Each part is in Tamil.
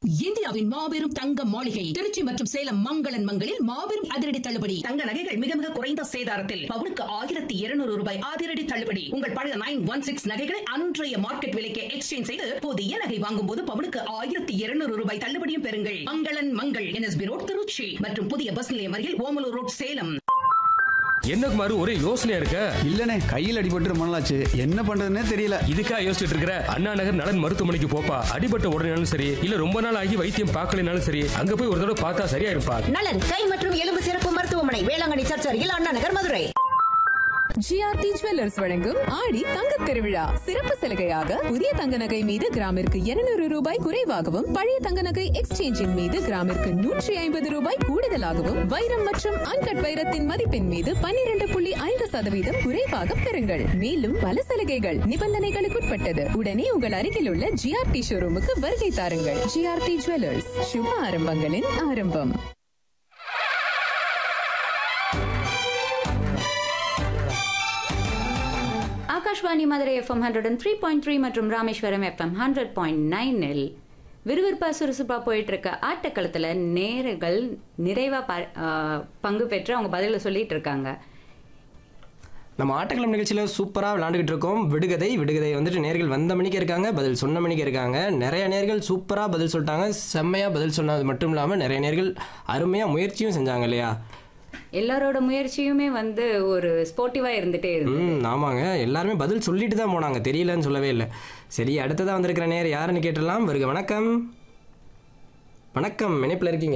இந்தியாவின் மாபெரும் தங்க மாளிகை திருச்சி மற்றும் சேலம் மங்களன் மங்களில் மாபெரும் அதிரடி தள்ளுபடி தங்க நகைகள் மிக மிக குறைந்த சேதாரத்தில் பவுனுக்கு ஆயிரத்தி இருநூறு ரூபாய் அதிரடி தள்ளுபடி உங்கள் பழைய நைன் ஒன் சிக்ஸ் நகைகளை அன்றைய மார்க்கெட் விலைக்கு எக்ஸ்சேஞ்ச் செய்து புதிய நகை வாங்கும் போது பவுனுக்கு ஆயிரத்தி இருநூறு ரூபாய் தள்ளுபடியும் பெறுங்கள் மங்களன் மங்கள் என்எஸ்பி ரோட் திருச்சி மற்றும் புதிய பஸ் நிலையம் அருகில் ஓமலூர் ரோட் சேலம் என்ன குமார் ஒரே யோசனையா இருக்க இல்லனே கையில் அடிபட்டு ரொம்ப நாளாச்சு என்ன பண்றதுன்னே தெரியல இதுக்கா யோசிச்சுட்டு இருக்கிற அண்ணா நகர் நலன் மருத்துவமனைக்கு போப்பா அடிபட்ட உடனேனாலும் சரி இல்ல ரொம்ப நாள் ஆகி வைத்தியம் பார்க்கலனாலும் சரி அங்க போய் ஒரு தடவை பார்த்தா சரியா இருப்பா நலன் கை மற்றும் எலும்பு சிறப்பு மருத்துவமனை வேளாங்கண்ணி சர்ச் அருகில் அண்ணா நகர் மதுரை ஜிஆர்டி ஜுவல்லர்ஸ் வழங்கும் ஆடி தங்க திருவிழா சிறப்பு சலுகையாக புதிய தங்க நகை மீது கிராமிற்கு 200 ரூபாய் குறைவாகவும் பழைய தங்க நகை எக்ஸ்சேஞ்சின் மீது கிராமிற்கு நூற்றி ஐம்பது ரூபாய் கூடுதலாகவும் வைரம் மற்றும் அன்கட் வைரத்தின் மதிப்பின் மீது 12.5% புள்ளி ஐந்து சதவீதம் குறைவாக பெறுங்கள் மேலும் பல சலுகைகள் நிபந்தனைகளுக்குட்பட்டது உடனே உங்கள் அருகில் உள்ள ஜிஆர்டி ஷோரூமுக்கு வருகை தாருங்கள் ஜிஆர்டி ஜுவல்லர்ஸ் சுப ஆரம்பங்களின் ஆரம்பம் Akashvani Madurai FM hundred and three point three மற்றும் ராமேஸ்வரம் எஃப்எம் ஹண்ட்ரட் பாயிண்ட் நைனில் விறுவிறுப்பா சுறுசுறுப்பா போயிட்டு இருக்க ஆட்டக்களத்துல நேர்கள் நிறைவா ப- ஆ, பங்கு பெற்று அவங்க பதில சொல்லிட்டு இருக்காங்க நம்ம ஆட்டக்கிழமை நிகழ்ச்சியில் சூப்பராக விளாண்டுக்கிட்டு இருக்கோம் விடுகதை விடுகதை வந்துட்டு நேர்கள் வந்த மணிக்கு இருக்காங்க பதில் சொன்ன மணிக்கு இருக்காங்க நிறைய நேர்கள் சூப்பராக பதில் சொல்லிட்டாங்க செம்மையாக பதில் சொன்னது மட்டும் இல்லாமல் நிறைய நேர்கள் அருமையாக முயற்சியும் செஞ்சாங்க இல்லையா எல்லாரோட முயற்சியுமே வந்து ஒரு ஸ்போர்ட்டிவா இருந்துட்டே இருக்கு ம் ஆமாங்க எல்லாருமே பதில் சொல்லிட்டு தான் போனாங்க தெரியலன்னு சொல்லவே இல்லை சரி அடுத்ததாக வந்திருக்கிற நேர் யாருன்னு கேட்டுடலாம் வருக வணக்கம் வணக்கம் இணைப்பில் இருக்கீங்க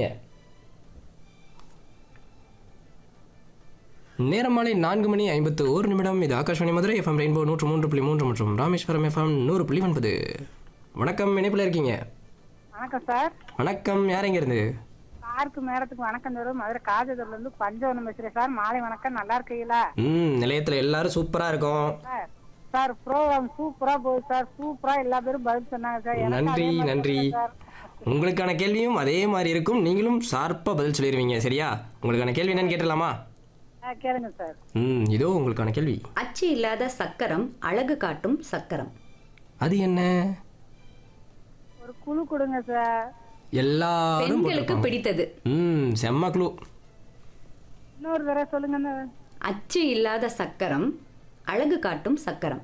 நேரம் மாலை நான்கு மணி ஐம்பத்து ஒரு நிமிடம் இது ஆகாஷ்வாணி மதுரை எஃப்எம் ரெயின்போ நூற்று மூன்று புள்ளி மூன்று மற்றும் ராமேஸ்வரம் எஃப்எம் நூறு புள்ளி ஒன்பது வணக்கம் இணைப்பில் இருக்கீங்க வணக்கம் சார் வணக்கம் யார் எங்க இருந்து சாருக்கு மேடத்துக்கு வணக்கம் தரும் மதுரை காஜதூர்ல இருந்து பஞ்சவனம் பேசுறேன் சார் மாலை வணக்கம் நல்லா இருக்கீங்களா ம் நிலையத்தில் எல்லாரும் சூப்பராக இருக்கும் சார் சார் ப்ரோக்ராம் சூப்பரா போகுது சார் சூப்பரா எல்லா பேரும் பதில் சொன்னாங்க சார் எனக்கு நன்றி அதே மாதிரி நன்றி சொல்லுங்க சார். உங்களுக்கான கேள்வியும் அதே மாதிரி இருக்கும் நீங்களும் ஷார்ப்பாக பதில் சொல்லிடுவீங்க சரியா உங்களுக்கான கேள்வி என்னன்னு கேட்டலாமா ஆ, கேளுங்க சார் ம் இதோ உங்களுக்கான கேள்வி அச்சு இல்லாத சக்கரம் அழகு காட்டும் சக்கரம் அது என்ன ஒரு குழு கொடுங்க சார் எல்லாரும் பெண்களுக்கு போட்டிருப்பாங்க. பிடித்தது ம் செம்ம க்ளூ இன்னொரு தடவை சொல்லுங்க அச்சு இல்லாத சக்கரம் அழகு காட்டும் சக்கரம்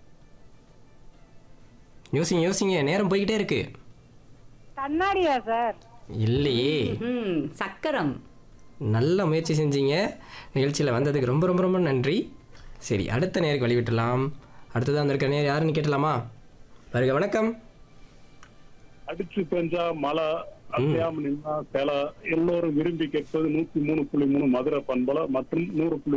யோசிங்க யோசிங்க நேரம் போய்கிட்டே இருக்கு கண்ணாடியா சார் இல்லையே ம் சக்கரம் நல்ல முயற்சி செஞ்சீங்க நிகழ்ச்சியில் வந்ததுக்கு ரொம்ப ரொம்ப ரொம்ப நன்றி சரி அடுத்த நேருக்கு வழிவிட்டலாம் அடுத்ததாக வந்திருக்க நேர் யாருன்னு கேட்டலாமா வருக வணக்கம் அடிச்சு பெஞ்சா மழை அசையாம நின்னா சில எல்லோரும் விரும்பி கேட்பது நூத்தி மூணு புள்ளி மூணு மதுரை பண்பலை மற்றும் நூறு புள்ளி